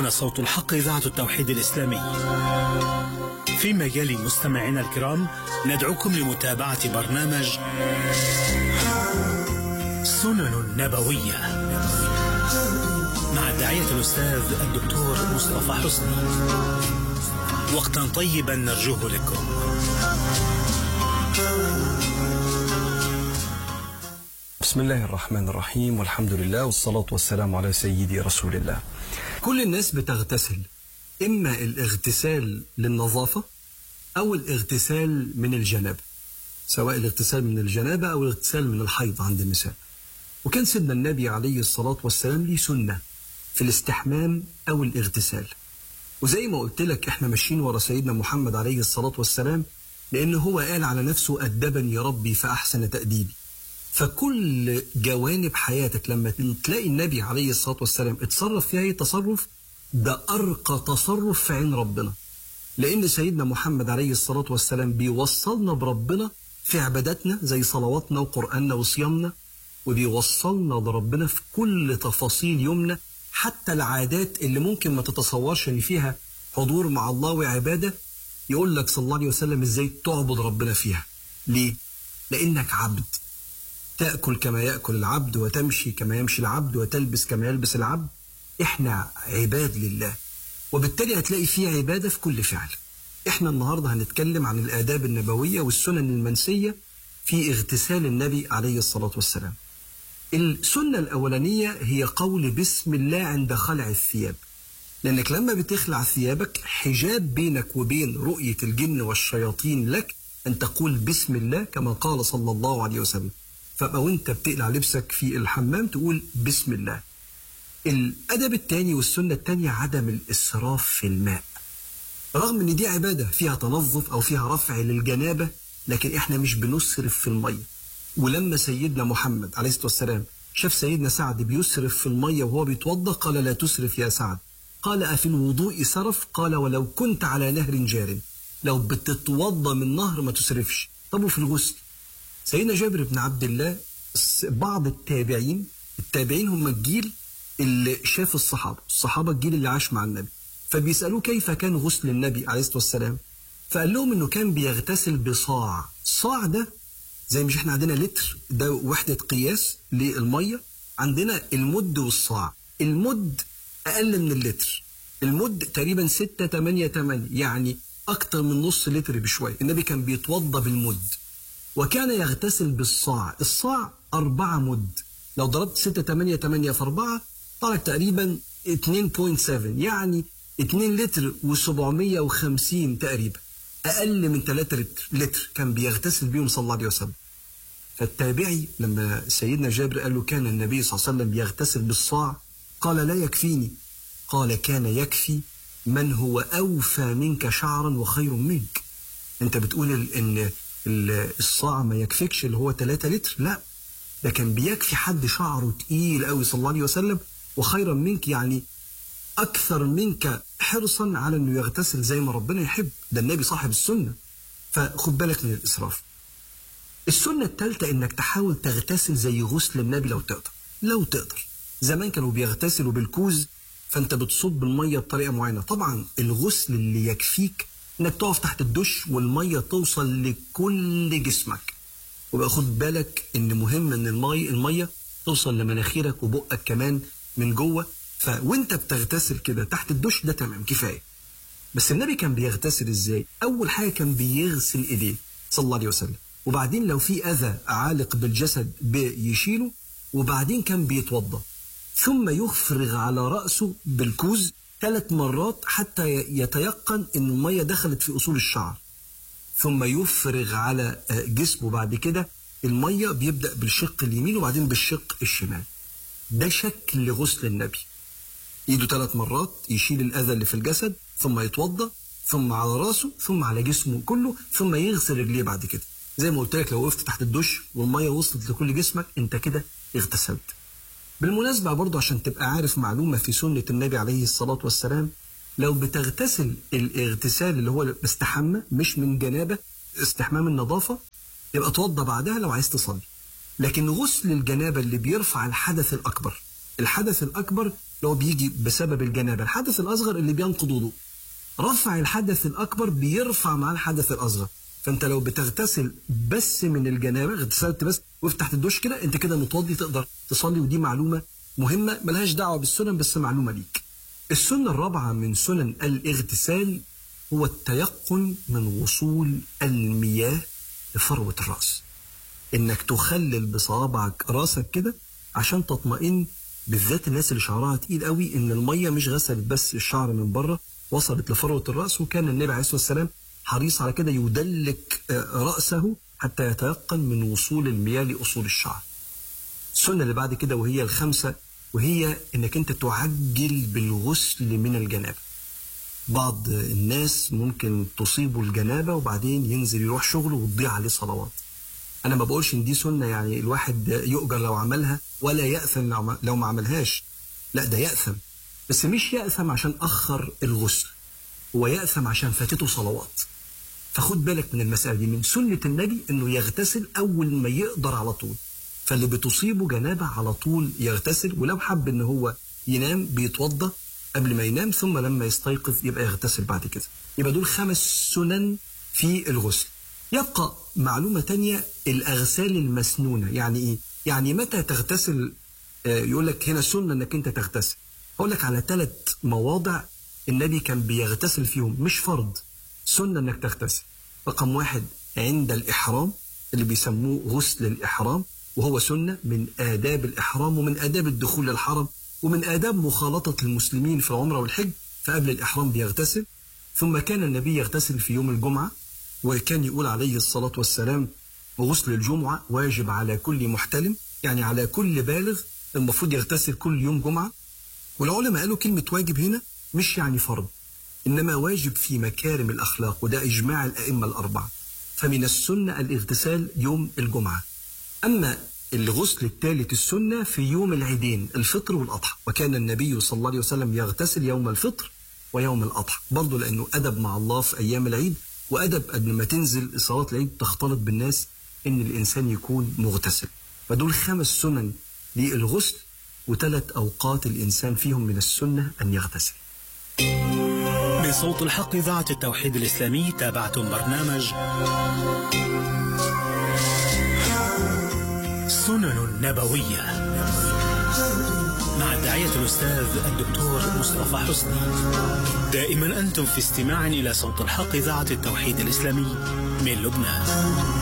هنا صوت الحق إذاعة التوحيد الإسلامي فيما يلي مستمعينا الكرام ندعوكم لمتابعة برنامج سنن نبوية مع الداعية الأستاذ الدكتور مصطفى حسني وقتا طيبا نرجوه لكم بسم الله الرحمن الرحيم والحمد لله والصلاة والسلام على سيدي رسول الله كل الناس بتغتسل إما الاغتسال للنظافة أو الاغتسال من الجنابة سواء الاغتسال من الجنابة أو الاغتسال من الحيض عند النساء وكان سيدنا النبي عليه الصلاة والسلام ليه سنة في الاستحمام أو الاغتسال وزي ما قلت لك احنا ماشيين ورا سيدنا محمد عليه الصلاة والسلام لأن هو قال على نفسه أدبني ربي فأحسن تأديبي فكل جوانب حياتك لما تلاقي النبي عليه الصلاة والسلام اتصرف فيها اي تصرف ده أرقى تصرف في عين ربنا لأن سيدنا محمد عليه الصلاة والسلام بيوصلنا بربنا في عباداتنا زي صلواتنا وقرآننا وصيامنا وبيوصلنا لربنا في كل تفاصيل يومنا حتى العادات اللي ممكن ما تتصورش ان فيها حضور مع الله وعبادة يقول لك صلى الله عليه وسلم ازاي تعبد ربنا فيها ليه؟ لأنك عبد تأكل كما يأكل العبد وتمشي كما يمشي العبد وتلبس كما يلبس العبد احنا عباد لله وبالتالي هتلاقي فيه عبادة في كل فعل احنا النهاردة هنتكلم عن الآداب النبوية والسنن المنسية في اغتسال النبي عليه الصلاة والسلام السنة الأولانية هي قول بسم الله عند خلع الثياب لأنك لما بتخلع ثيابك حجاب بينك وبين رؤية الجن والشياطين لك أن تقول بسم الله كما قال صلى الله عليه وسلم فبقى وانت بتقلع لبسك في الحمام تقول بسم الله الأدب الثاني والسنة الثانية عدم الإسراف في الماء رغم ان دي عبادة فيها تنظف أو فيها رفع للجنابة لكن احنا مش بنسرف في المية ولما سيدنا محمد عليه الصلاة والسلام شاف سيدنا سعد بيسرف في المية وهو بيتوضى قال لا تسرف يا سعد قال أفي الوضوء سرف قال ولو كنت على نهر جار لو بتتوضى من نهر ما تسرفش طب وفي الغسل سيدنا جابر بن عبد الله بعض التابعين التابعين هم الجيل اللي شاف الصحابة الصحابة الجيل اللي عاش مع النبي فبيسألوه كيف كان غسل النبي عليه الصلاة والسلام فقال لهم انه كان بيغتسل بصاع صاع ده زي مش احنا عندنا لتر ده وحدة قياس للمية عندنا المد والصاع المد أقل من اللتر المد تقريبا 6 8 8 يعني أكتر من نص لتر بشوية النبي كان بيتوضى بالمد وكان يغتسل بالصاع الصاع أربعة مد لو ضربت 6 8 8 في 4 طلع تقريبا 2.7 يعني 2 لتر و750 تقريبا أقل من 3 لتر, لتر كان بيغتسل بيهم صلى الله عليه وسلم فالتابعي لما سيدنا جابر قال له كان النبي صلى الله عليه وسلم يغتسل بالصاع قال لا يكفيني قال كان يكفي من هو أوفى منك شعرا وخير منك أنت بتقول إن الصاع ما يكفيكش اللي هو 3 لتر لا ده كان بيكفي حد شعره تقيل قوي صلى الله عليه وسلم وخيرا منك يعني أكثر منك حرصا على أنه يغتسل زي ما ربنا يحب ده النبي صاحب السنة فخد بالك من الإسراف السنة الثالثة إنك تحاول تغتسل زي غسل النبي لو تقدر لو تقدر زمان كانوا بيغتسلوا بالكوز فأنت بتصب المية بطريقة معينة طبعا الغسل اللي يكفيك إنك تقف تحت الدش والمية توصل لكل جسمك وبقى خد بالك إن مهم إن المية المية توصل لمناخيرك وبقك كمان من جوه فوانت بتغتسل كده تحت الدش ده تمام كفايه بس النبي كان بيغتسل ازاي اول حاجه كان بيغسل ايديه صلى الله عليه وسلم وبعدين لو في اذى عالق بالجسد بيشيله وبعدين كان بيتوضا ثم يفرغ على راسه بالكوز ثلاث مرات حتى يتيقن ان الميه دخلت في اصول الشعر ثم يفرغ على جسمه بعد كده الميه بيبدا بالشق اليمين وبعدين بالشق الشمال ده شكل غسل النبي ايده ثلاث مرات يشيل الاذى اللي في الجسد ثم يتوضا ثم على راسه ثم على جسمه كله ثم يغسل رجليه بعد كده زي ما قلت لك لو وقفت تحت الدش والميه وصلت لكل جسمك انت كده اغتسلت بالمناسبة برضه عشان تبقى عارف معلومة في سنة النبي عليه الصلاة والسلام لو بتغتسل الاغتسال اللي هو بستحمى مش من جنابة استحمام النظافة يبقى توضى بعدها لو عايز تصلي لكن غسل الجنابة اللي بيرفع الحدث الأكبر الحدث الأكبر اللي هو بيجي بسبب الجنابة الحدث الأصغر اللي بينقض وضوء رفع الحدث الأكبر بيرفع مع الحدث الأصغر فأنت لو بتغتسل بس من الجنابة اغتسلت بس وقفت تحت الدش كده أنت كده متوضي تقدر تصلي ودي معلومة مهمة ملهاش دعوة بالسنن بس معلومة ليك السنة الرابعة من سنن الاغتسال هو التيقن من وصول المياه لفروة الرأس انك تخلل بصوابعك راسك كده عشان تطمئن بالذات الناس اللي شعرها تقيل قوي ان الميه مش غسلت بس الشعر من بره وصلت لفروه الراس وكان النبي عليه الصلاه والسلام حريص على كده يدلك راسه حتى يتيقن من وصول المياه لاصول الشعر. السنه اللي بعد كده وهي الخامسه وهي انك انت تعجل بالغسل من الجنابه. بعض الناس ممكن تصيبه الجنابه وبعدين ينزل يروح شغله وتضيع عليه صلوات. انا ما بقولش ان دي سنه يعني الواحد يؤجر لو عملها ولا ياثم لو ما عملهاش لا ده ياثم بس مش ياثم عشان اخر الغسل هو ياثم عشان فاتته صلوات فخد بالك من المساله دي من سنه النبي انه يغتسل اول ما يقدر على طول فاللي بتصيبه جنابه على طول يغتسل ولو حب ان هو ينام بيتوضا قبل ما ينام ثم لما يستيقظ يبقى يغتسل بعد كده يبقى دول خمس سنن في الغسل يبقى معلومة تانية الأغسال المسنونة يعني إيه؟ يعني متى تغتسل آه يقول لك هنا سنة إنك أنت تغتسل أقول لك على ثلاث مواضع النبي كان بيغتسل فيهم مش فرض سنة إنك تغتسل رقم واحد عند الإحرام اللي بيسموه غسل الإحرام وهو سنة من آداب الإحرام ومن آداب الدخول للحرم ومن آداب مخالطة المسلمين في العمرة والحج فقبل الإحرام بيغتسل ثم كان النبي يغتسل في يوم الجمعة وكان يقول عليه الصلاة والسلام غسل الجمعة واجب على كل محتلم يعني على كل بالغ المفروض يغتسل كل يوم جمعة والعلماء قالوا كلمة واجب هنا مش يعني فرض إنما واجب في مكارم الأخلاق وده إجماع الأئمة الأربعة فمن السنة الاغتسال يوم الجمعة أما الغسل الثالث السنة في يوم العيدين الفطر والأضحى وكان النبي صلى الله عليه وسلم يغتسل يوم الفطر ويوم الأضحى برضه لأنه أدب مع الله في أيام العيد وادب قبل ما تنزل صلاه العيد تختلط بالناس ان الانسان يكون مغتسل فدول خمس سنن للغسل وثلاث اوقات الانسان فيهم من السنه ان يغتسل من صوت الحق إذاعة التوحيد الإسلامي تابعتم برنامج سنن نبوية مع الداعية الأستاذ الدكتور مصطفى حسني دائما أنتم في استماع إلى صوت الحق إذاعة التوحيد الإسلامي من لبنان